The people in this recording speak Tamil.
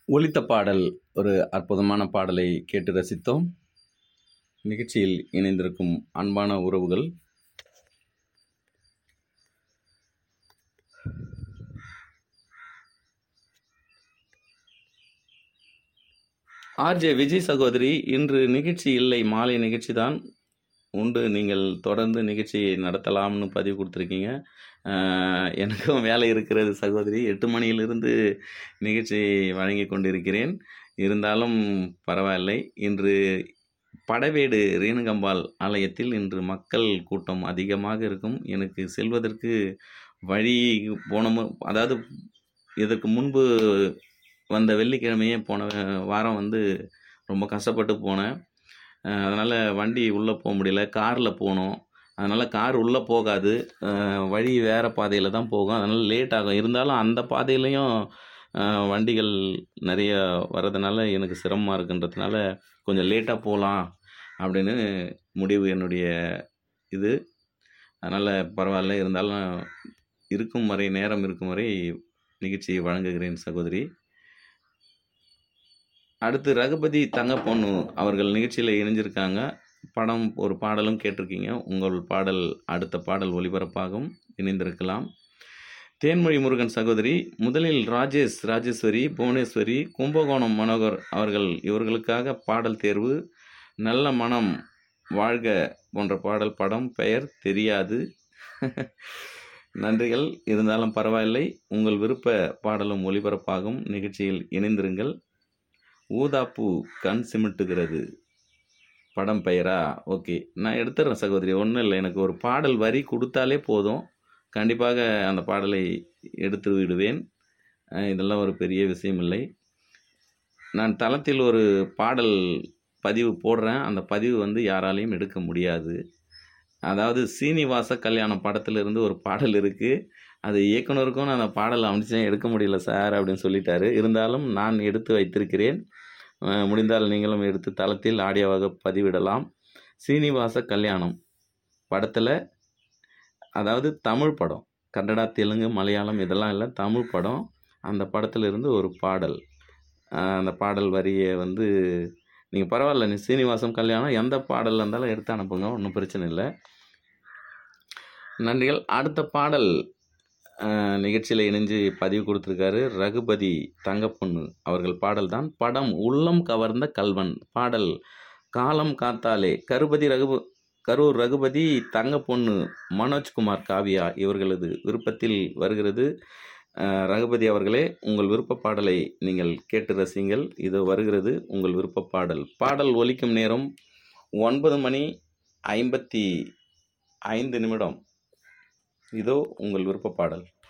ஒலித்த பாடல் ஒரு அற்புதமான பாடலை கேட்டு ரசித்தோம் நிகழ்ச்சியில் இணைந்திருக்கும் அன்பான உறவுகள் ஆர்ஜே விஜய் சகோதரி இன்று நிகழ்ச்சி இல்லை மாலை நிகழ்ச்சி தான் உண்டு நீங்கள் தொடர்ந்து நிகழ்ச்சியை நடத்தலாம்னு பதிவு கொடுத்துருக்கீங்க ஆஹ், எனக்கும் வேலை இருக்கிறது சகோதரி எட்டு மணியிலிருந்து நிகழ்ச்சி வழங்கி கொண்டிருக்கிறேன் இருந்தாலும் பரவாயில்லை இன்று படவேடு ரேணுகம்பாள் ஆலயத்தில் இன்று மக்கள் கூட்டம் அதிகமாக இருக்கும் எனக்கு செல்வதற்கு வழி போன மு- அதாவது இதற்கு முன்பு வந்த வெள்ளிக்கிழமையே போன வாரம் வந்து ரொம்ப கஷ்டப்பட்டு போனேன் அதனால் வண்டி உள்ளே போக முடியல காரில் போனோம் அதனால் கார் உள்ளே போகாது அஹ் வழி வேறு பாதையில் தான் போகும் அதனால் லேட் ஆகும் இருந்தாலும் அந்த பாதையிலையும் அஹ் வண்டிகள் நிறைய வர்றதுனால எனக்கு சிரமமாக இருக்குன்றதுனால கொஞ்சம் லேட்டாக போகலாம் அப்படின்னு முடிவு என்னுடைய இது அதனால் பரவாயில்ல இருந்தாலும் இருக்கும் வரை நேரம் இருக்கும் வரை நிகழ்ச்சியை வழங்குகிறேன் சகோதரி அடுத்து ரகுபதி தங்கப்பொண்ணு அவர்கள் நிகழ்ச்சியில் இணைஞ்சிருக்காங்க படம் ஒரு பாடலும் கேட்டிருக்கீங்க உங்கள் பாடல் அடுத்த பாடல் ஒளிபரப்பாகும் இணைந்திருக்கலாம் தேன்மொழி முருகன் சகோதரி முதலில் ராஜேஷ் ராஜேஸ்வரி புவனேஸ்வரி கும்பகோணம் மனோகர் அவர்கள் இவர்களுக்காக பாடல் தேர்வு நல்ல மனம் வாழ்க போன்ற பாடல் படம் பெயர் தெரியாது நன்றிகள் இருந்தாலும் பரவாயில்லை உங்கள் விருப்ப பாடலும் ஒளிபரப்பாகும் நிகழ்ச்சியில் இணைந்திருங்கள் ஊதாப்பூ கண் சிமிட்டுகிறது படம் பெயரா ஓகே நான் எடுத்துடுறேன் சகோதரி ஒன்றும் இல்லை எனக்கு ஒரு பாடல் வரி கொடுத்தாலே போதும் கண்டிப்பாக அந்த பாடலை எடுத்து விடுவேன் அஹ் இதெல்லாம் ஒரு பெரிய விஷயம் இல்லை நான் தளத்தில் ஒரு பாடல் பதிவு போடுறேன் அந்த பதிவு வந்து யாராலையும் எடுக்க முடியாது அதாவது சீனிவாச கல்யாணம் படத்திலிருந்து ஒரு பாடல் இருக்குது அது இயக்குனருக்கும் நான் அந்த பாடல் அமைச்சேன் எடுக்க முடியல சார் அப்படின்னு சொல்லிட்டாரு இருந்தாலும் நான் எடுத்து வைத்திருக்கிறேன் அஹ் முடிந்தால் நீங்களும் எடுத்து தளத்தில் ஆடியோவாக பதிவிடலாம் சீனிவாச கல்யாணம் படத்தில் அதாவது தமிழ் படம் கன்னடா தெலுங்கு மலையாளம் இதெல்லாம் இல்லை தமிழ் படம் அந்த படத்திலிருந்து ஒரு பாடல் அஹ் அந்த பாடல் வரியை வந்து நீங்கள் பரவாயில்ல நீ சீனிவாசம் கல்யாணம் எந்த பாடல் இருந்தாலும் எடுத்து அனுப்புங்க ஒன்றும் பிரச்சனை இல்லை நன்றிகள் அடுத்த பாடல் அஹ், நிகழ்ச்சியில் இணைஞ்சு பதிவு கொடுத்துருக்காரு ரகுபதி தங்கப்பொண்ணு அவர்கள் பாடல் தான் படம் உள்ளம் கவர்ந்த கல்வன் பாடல் காலம் காத்தாலே கருபதி ரகு கரூர் ரகுபதி தங்கப்பொண்ணு மனோஜ்குமார் காவியா இவர்களது விருப்பத்தில் வருகிறது அஹ், ரகுபதி அவர்களே உங்கள் விருப்ப பாடலை நீங்கள் கேட்டு ரசிங்கள் இது வருகிறது உங்கள் விருப்ப பாடல் பாடல் ஒலிக்கும் நேரம் ஒன்பது மணி ஐம்பத்தி ஐந்து நிமிடம் இதோ உங்கள் விருப்ப பாடல்